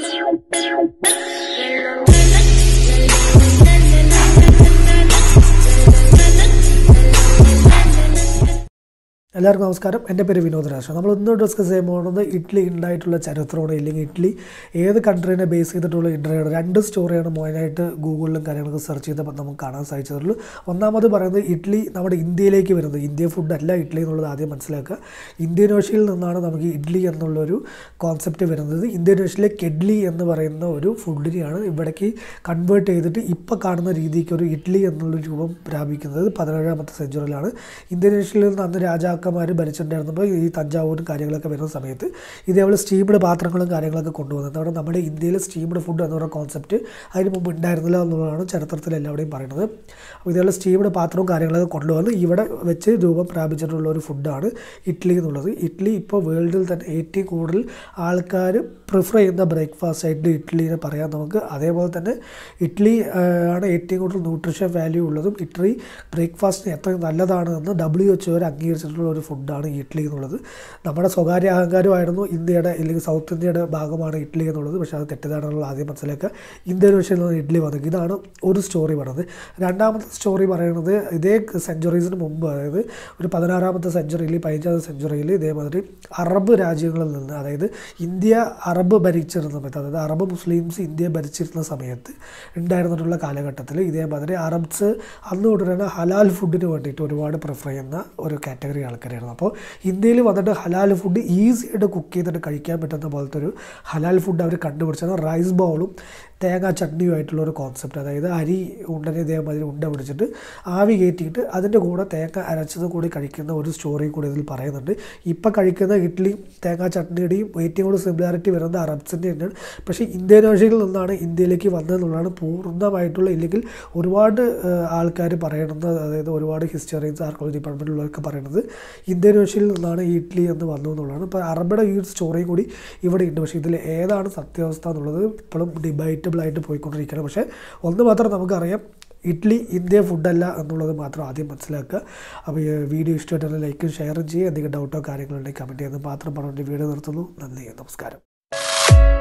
എല്ലാവർക്കും നമസ്കാരം എൻ്റെ പേര് വിനോദ് രാജ നമ്മൾ ഇന്ന് ഡിസ്കസ് ചെയ്യാൻ പോകുന്നത് ഇഡ്ഡലി ഉണ്ടായിട്ടുള്ള ചരിത്രമാണ് ഇല്ലെങ്കിൽ ഇഡ്ഡലി ഏത് കൺട്രീനെ ബേസ് ചെയ്തിട്ടുള്ള ഇഡ്ഡലിയാണ് രണ്ട് സ്റ്റോറിയാണ് മെയിനായിട്ട് ഗൂഗിളിലും കാര്യങ്ങളൊക്കെ സെർച്ച് ചെയ്തപ്പോൾ നമുക്ക് കാണാൻ സാധിച്ചതുള്ളൂ ഒന്നാമത് പറയുന്നത് ഇഡ്ഡലി നമ്മുടെ ഇന്ത്യയിലേക്ക് വരുന്നത് ഇന്ത്യ ഫുഡ് അല്ല ഇഡ്ഡലി എന്നുള്ളത് ആദ്യം മനസ്സിലാക്കുക ഇന്ത്യൻ ഓഷ്യയിൽ നിന്നാണ് നമുക്ക് ഇഡ്ഡലി എന്നുള്ളൊരു കോൺസെപ്റ്റ് വരുന്നത് ഇന്ത്യൻ ഓഷ്യയിലെ കെഡ്ലി എന്ന് പറയുന്ന ഒരു ഫുഡിനെയാണ് ഇവിടേക്ക് കൺവേർട്ട് ചെയ്തിട്ട് ഇപ്പോൾ കാണുന്ന രീതിക്ക് ഒരു ഇഡ്ഡലി എന്നുള്ള രൂപം പ്രാപിക്കുന്നത് പതിനേഴാമത്തെ സെഞ്ചുറിയിലാണ് ഇന്ത്യൻ ഓഷ്യയിൽ നിന്ന് അന്ന് രാജാക്കന്മാർ ഭരിച്ചിട്ടുണ്ടായിരുന്നപ്പോൾ ഈ തഞ്ചാവൂരും കാര്യങ്ങളൊക്കെ വരുന്ന സമയത്ത് ഇതേപോലെ സ്റ്റീംഡ് പാത്രങ്ങളും കാര്യങ്ങളൊക്കെ കൊണ്ടുവന്നത് അവിടെ നമ്മുടെ ഇന്ത്യയിൽ സ്റ്റീംഡ് ഫുഡ് എന്ന് പറയുന്ന കോൺസെപ്റ്റ് അതിന് മുമ്പ് ഉണ്ടായിരുന്നില്ല എന്നുള്ളതാണ് ചരിത്രത്തിൽ എല്ലാവരുടെയും പറയുന്നത് അപ്പോൾ ഇതേപോലെ സ്റ്റീംഡ് പാത്രവും കാര്യങ്ങളൊക്കെ കൊണ്ടുവന്ന് ഇവിടെ വെച്ച് രൂപം പ്രാപിച്ചിട്ടുള്ള ഒരു ഫുഡാണ് ഇഡ്ഡലി എന്നുള്ളത് ഇഡ്ഡലി ഇപ്പോൾ വേൾഡിൽ തന്നെ ഏറ്റവും കൂടുതൽ ആൾക്കാർ പ്രിഫർ ചെയ്യുന്ന ബ്രേക്ക്ഫാസ്റ്റ് ആയിട്ട് ഇഡ്ഡലിനെ പറയാം നമുക്ക് അതേപോലെ തന്നെ ഇഡ്ഡലി ആ, ആണ് ഏറ്റവും കൂടുതൽ ന്യൂട്രീഷൻ വാല്യൂ ഉള്ളതും ഇഡ്ഡലി ബ്രേക്ക്ഫാസ്റ്റിന് എത്രയും നല്ലതാണ് എന്ന് ഡബ്ല്യു എച്ച് വരെ അംഗീകരിച്ചിട്ടുള്ള ഒരു ഫുഡാണ് ഇഡ്ഡലി എന്നുള്ളത് നമ്മുടെ സ്വകാര്യ അഹങ്കാരമായിരുന്നു ഇന്ത്യയുടെ അല്ലെങ്കിൽ സൗത്ത് ഇന്ത്യയുടെ ഭാഗമാണ് ഇഡ്ഡലി എന്നുള്ളത് പക്ഷേ അത് തെറ്റിദ്ധാരണകൾ ആദ്യം മനസ്സിലാക്കുക ഇന്ത്യൻ ഓഷ്യയിൽ നിന്ന് ഇഡ്ഡലി വന്നത് ഇതാണ് ഒരു സ്റ്റോറി പറയുന്നത് രണ്ടാമത്തെ സ്റ്റോറി പറയുന്നത് ഇതേ സെഞ്ചുറീസിന് മുമ്പ് അതായത് ഒരു പതിനാറാമത്തെ സെഞ്ചുറിയിൽ പതിനഞ്ചാമത്തെ സെഞ്ചുറിയിൽ ഇതേമാതിരി അറബ് രാജ്യങ്ങളിൽ നിന്ന് അതായത് ഇന്ത്യ അറബ് ഭരിച്ചിരുന്ന സമയത്ത് അതായത് അറബ് മുസ്ലിംസ് ഇന്ത്യ ഭരിച്ചിരുന്ന സമയത്ത് ഉണ്ടായിരുന്നിട്ടുള്ള കാലഘട്ടത്തിൽ ഇതേമാതിരി അറബ്സ് അന്ന് തൊട്ട് തന്നെ ഹലാൽ ഫുഡിന് വേണ്ടിയിട്ട് ഒരുപാട് പ്രിഫർ ചെയ്യുന്ന ഒരു കാറ്റഗറി ആൾക്കാരായിരുന്നു അപ്പോൾ ഇന്ത്യയിൽ വന്നിട്ട് ഹലാൽ ഫുഡ് ഈസി ആയിട്ട് കുക്ക് ചെയ്തിട്ട് കഴിക്കാൻ പറ്റുന്ന പോലത്തെ ഒരു ഹലാൽ ഫുഡ് അവർ കണ്ടുപിടിച്ചത് റൈസ് ബൗളും തേങ്ങാ ചട്നിയുമായിട്ടുള്ള ഒരു കോൺസെപ്റ്റ് അതായത് അരി ഉണ്ടനെ ഇതേമാതിരി ഉണ്ട പിടിച്ചിട്ട് ആവി കയറ്റിയിട്ട് അതിൻ്റെ കൂടെ തേങ്ങ അരച്ചത് കൂടി കഴിക്കുന്ന ഒരു സ്റ്റോറി കൂടി ഇതിൽ പറയുന്നുണ്ട് ഇപ്പം കഴിക്കുന്ന ഇഡ്ഡലിയും തേങ്ങാ ചട്നിയുടെയും ഏറ്റവും കൂടുതൽ സിമിലാരിറ്റി വരുന്നത് അറബ്സിൻ്റെ തന്നെയാണ് പക്ഷേ ഇന്ത്യൻ ഓഷ്യയിൽ നിന്നാണ് ഇന്ത്യയിലേക്ക് വന്നതെന്നുള്ളതാണ് പൂർണ്ണമായിട്ടുള്ള ഇല്ലെങ്കിൽ ഒരുപാട് ആൾക്കാർ പറയണത് അതായത് ഒരുപാട് ഹിസ്റ്ററിയൻസ് ആർക്കോളജി ഡിപ്പാർട്ട്മെൻറ്റിലുള്ളവരൊക്കെ പറയുന്നത് ഇന്ത്യൻ ഓഷ്യയിൽ നിന്നാണ് ഈ ഇഡ്ഡലി എന്ന് വന്നു എന്നുള്ളതാണ് ഇപ്പോൾ അറബിയുടെ ഈ ഒരു സ്റ്റോറിയും കൂടി ഇവിടെ ഉണ്ട് പക്ഷേ ഇതിൽ ഏതാണ് സത്യാവസ്ഥ എന്നുള്ളത് ഇപ്പോഴും ഡിബൈറ്റബിൾ ആയിട്ട് പോയിക്കൊണ്ടിരിക്കുകയാണ് പക്ഷേ ഒന്ന് മാത്രം നമുക്കറിയാം ഇഡ്ഡലി ഇന്ത്യ ഫുഡല്ല എന്നുള്ളത് മാത്രം ആദ്യം മനസ്സിലാക്കുക അപ്പോൾ ഈ വീഡിയോ ഇഷ്ടമായിട്ടുള്ള ലൈക്കും ഷെയറും ചെയ്യുക എന്തെങ്കിലും ഡൗട്ടോ കാര്യങ്ങളുണ്ടെങ്കിൽ കമൻറ്റ് ചെയ്യുന്നത് മാത്രം പറഞ്ഞുകൊണ്ട് വീഡിയോ നിർത്തുന്നു നന്ദി നമസ്കാരം